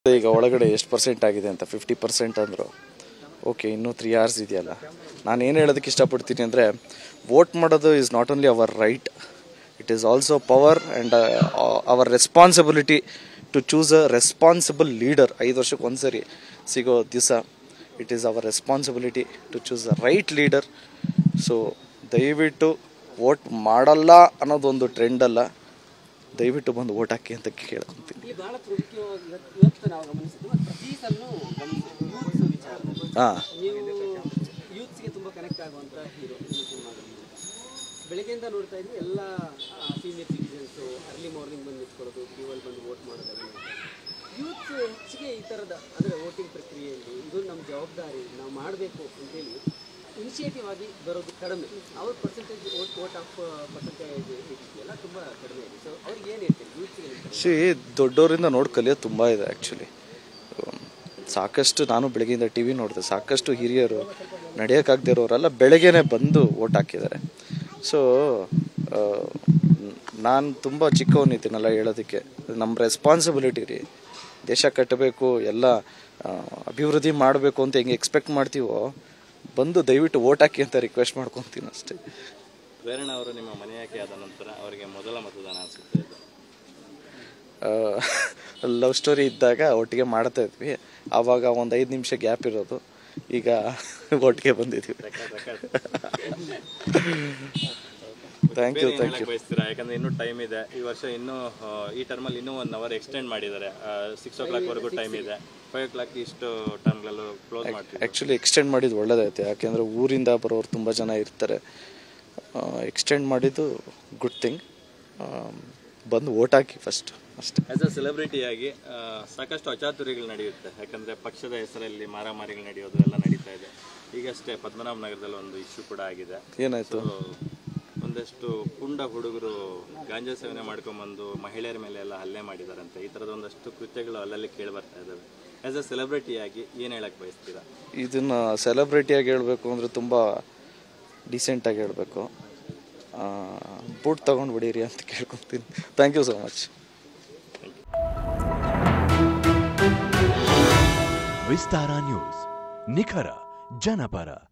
ಈಗ ಒಳಗಡೆ ಎಷ್ಟು ಪರ್ಸೆಂಟ್ ಆಗಿದೆ ಅಂತ ಫಿಫ್ಟಿ ಪರ್ಸೆಂಟ್ ಅಂದರು ಓಕೆ ಇನ್ನೂ ತ್ರೀ ಅವರ್ಸ್ ಇದೆಯಲ್ಲ ನಾನು ಏನು ಹೇಳೋದಕ್ಕೆ ಇಷ್ಟಪಡ್ತೀನಿ ಅಂದರೆ ವೋಟ್ ಮಾಡೋದು is not only our right it is also power and our responsibility to choose a responsible leader ಐದು ವರ್ಷಕ್ಕೆ ಒಂದ್ಸರಿ ಸಿಗೋ ದಿವಸ it is our responsibility to choose a right leader so ದಯವಿಟ್ಟು ವೋಟ್ ಮಾಡಲ್ಲ ಅನ್ನೋದೊಂದು ಟ್ರೆಂಡ್ ಅಲ್ಲ ದಯವಿಟ್ಟು ಬಂದು ವೋಟ್ ಹಾಕಿ ಅಂತ ಕೇಳ್ಕೊಂತೀನಿ ಇಲ್ಲಿ ಬಹಳ ಮುಖ್ಯವಾಗಿ ಇವತ್ತು ಇವತ್ತು ನಾವು ಗಮನಿಸಿದ್ವಿ ಪ್ರತಿ ಸಲನೂ ಯೂತ್ಸ್ ವಿಚಾರ ಹಾಂ ನೀವು ಯೂತ್ಸ್ಗೆ ತುಂಬ ಕನೆಕ್ಟ್ ಆಗುವಂಥ ಹೀರೋ ಈ ಸಿನಿಮಾದಲ್ಲಿ ಬೆಳಗ್ಗೆಯಿಂದ ನೋಡ್ತಾ ಇದ್ವಿ ಎಲ್ಲ ಸೀನಿಯರ್ ಸಿಟಿಸನ್ಸು ಅರ್ಲಿ ಮಾರ್ನಿಂಗ್ ಬಂದು ನಿಂತ್ಕೊಳ್ಳೋದು ಕ್ಯೂವಲ್ಲಿ ಬಂದು ವೋಟ್ ಮಾಡೋದೆಲ್ಲ ಯೂತ್ಸ್ ಹೆಚ್ಚಿಗೆ ಈ ಥರದ ಅಂದರೆ ವೋಟಿಂಗ್ ಪ್ರಕ್ರಿಯೆಯಲ್ಲಿ ಇದು ನಮ್ಮ ಜವಾಬ್ದಾರಿ ನಾವು ಮಾಡಬೇಕು ಅಂತೇಳಿ ಇನಿಷಿಯೇಟಿವ್ ಆಗಿ ಬರೋದು ಕಡಿಮೆ ಅವ್ರ percentage vote vote of percentage ಇದೆಯಲ್ಲ ತುಂಬ ಕಡಿಮೆ ಇದೆ ಸೊ ಅವ್ರಿಗೆ ಏನು ಹೇಳ್ತೀರಿ ಯೂತ್ಸ್ಗೆ ಸಿ ದೊಡ್ಡವರಿಂದ ನೋಡಿ ಕಲಿಯೋದು ತುಂಬ ಇದೆ ಆ್ಯಕ್ಚುಲಿ ಸಾಕಷ್ಟು ನಾನು ಬೆಳಗ್ಗೆಯಿಂದ ಟಿ ವಿ ನೋಡಿದೆ ಸಾಕಷ್ಟು ಹಿರಿಯರು ನಡೆಯೋಕ್ಕಾಗದಿರೋರೆಲ್ಲ ಬೆಳಗ್ಗೆನೆ ಬಂದು ಓಟ್ ಹಾಕಿದ್ದಾರೆ ಸೊ ನಾನು ತುಂಬ ಚಿಕ್ಕವನಿದ್ದೀನಲ್ಲ ಹೇಳೋದಕ್ಕೆ ನಮ್ಮ ರೆಸ್ಪಾನ್ಸಿಬಿಲಿಟಿ ರೀ ದೇಶ ಕಟ್ಟಬೇಕು ಎಲ್ಲ ಆ, ಅಭಿವೃದ್ಧಿ ಮಾಡಬೇಕು ಅಂತ ಹೆಂಗೆ ಎಕ್ಸ್ಪೆಕ್ಟ್ ಮಾಡ್ತೀವೋ ಬಂದು ದಯವಿಟ್ಟು ಓಟ್ ಹಾಕಿ ಅಂತ ರಿಕ್ವೆಸ್ಟ್ ಮಾಡ್ಕೊತೀನಿ ಅಷ್ಟೇ ಪ್ರೇರಣ ಅವರು ನಿಮ್ಮ ಮನೆಯಾಕೆ ಆದ ನಂತರ ಅವರಿಗೆ ಮೊದಲ ಮತದಾನ ಅನಿಸುತ್ತೆ ಇದು ಲವ್ ಸ್ಟೋರಿ ಇದ್ದಾಗ ಒಟ್ಟಿಗೆ ಮಾಡ್ತಾ ಇದ್ವಿ ಆವಾಗ ಒಂದು ಐದು ನಿಮಿಷ ಗ್ಯಾಪ್ ಇರೋದು ಈಗ ಒಟ್ಟಿಗೆ ಬಂದಿದ್ದೀವಿ ಥ್ಯಾಂಕ್ ಯು ಬೇರೆ ಏನ್ ಥ್ಯಾಂಕ್ ಹೇಳಕ್ ಯು ಬಯಸ್ತೀರಾ ಯಾಕಂದ್ರೆ ಇನ್ನೂ ಟೈಮ್ ಇದೆ ಈ ವರ್ಷ ಇನ್ನೂ ಆ, ಈ ಟರ್ಮಲ್ಲಿ ಇನ್ನೂ ಒನ್ ಅವರ್ ಎಕ್ಸ್ಟೆಂಡ್ ಮಾಡಿದ್ದಾರೆ ಸಿಕ್ಸ್ ಓ ಕ್ಲಾಕ್ ವರೆಗೂ ಟೈಮ್ ಇದೆ ಫೈವ್ ಓ ಕ್ಲಾಕ್ ಇಷ್ಟು ಟರ್ಮ್ಗಳಲ್ಲೂ ಕ್ಲೋಸ್ ಮಾಡ್ತೀವಿ ಆ್ಯಕ್ಚುಲಿ ಎಕ್ಸ್ಟೆಂಡ್ ಮಾಡಿದ್ದು ಒಳ್ಳೇದಾಯ್ತು ಯಾಕೆಂದರೆ ಊರಿಂದ ಬರೋರು ತುಂಬ ಜನ ಇರ್ತಾರೆ ಎಕ್ಸ್ಟೆಂಡ್ ಮಾಡಿದ್ದು ಗುಡ್ ಥಿಂಗ್ ಬಂದು ಓಟ್ ಹಾಕಿ ಫಸ್ಟ್ ಅಷ್ಟೇ ಆಸ್ ಅ ಸೆಲೆಬ್ರಿಟಿಯಾಗಿ ಸಾಕಷ್ಟು ಅಚಾತುರ್ಯಗಳು ನಡೆಯುತ್ತೆ ಯಾಕಂದ್ರೆ ಪಕ್ಷದ ಹೆಸರಲ್ಲಿ ಮಾರಾಮಾರಿಗಳು ನಡೆಯೋದು ಎಲ್ಲ ನಡೀತಾ ಇದೆ ಈಗಷ್ಟೇ ಪದ್ಮನಾಭ ನಗರದಲ್ಲಿ ಒಂದು ಇಶ್ಯೂ ಕೂಡ ಆಗಿದೆ ಏನಾಯಿತು So, ಒಂದಷ್ಟು ಪುಂಡ ಹುಡುಗರು ಗಾಂಜಾ ಸೇವನೆ ಮಾಡ್ಕೊಂಬಂದು ಮಹಿಳೆಯರ ಮೇಲೆ ಎಲ್ಲ ಹಲ್ಲೆ ಮಾಡಿದಾರಂತೆ ಈ ಥರದ ಒಂದಷ್ಟು ಕೃತ್ಯಗಳು ಅಲ್ಲಲ್ಲಿ ಕೇಳಿ ಬರ್ತಾ ಇದ್ದಾವೆ ಆಸ್ ಅ ಸೆಲೆಬ್ರಿಟಿಯಾಗಿ ಏನು ಹೇಳಕ್ ಬಯಸ್ತೀರಾ ಇದನ್ನು ಸೆಲೆಬ್ರಿಟಿಯಾಗಿ ಹೇಳಬೇಕು ಅಂದರೆ ತುಂಬ ಡಿಸೆಂಟಾಗಿ ಹೇಳಬೇಕು ಬೂಟ್ ತೊಗೊಂಡು ಬಿಡಿರಿ ಅಂತ ಕೇಳ್ಕೊತೀನಿ thank you so much Vistara news ನಿಖರ ಜನಪರ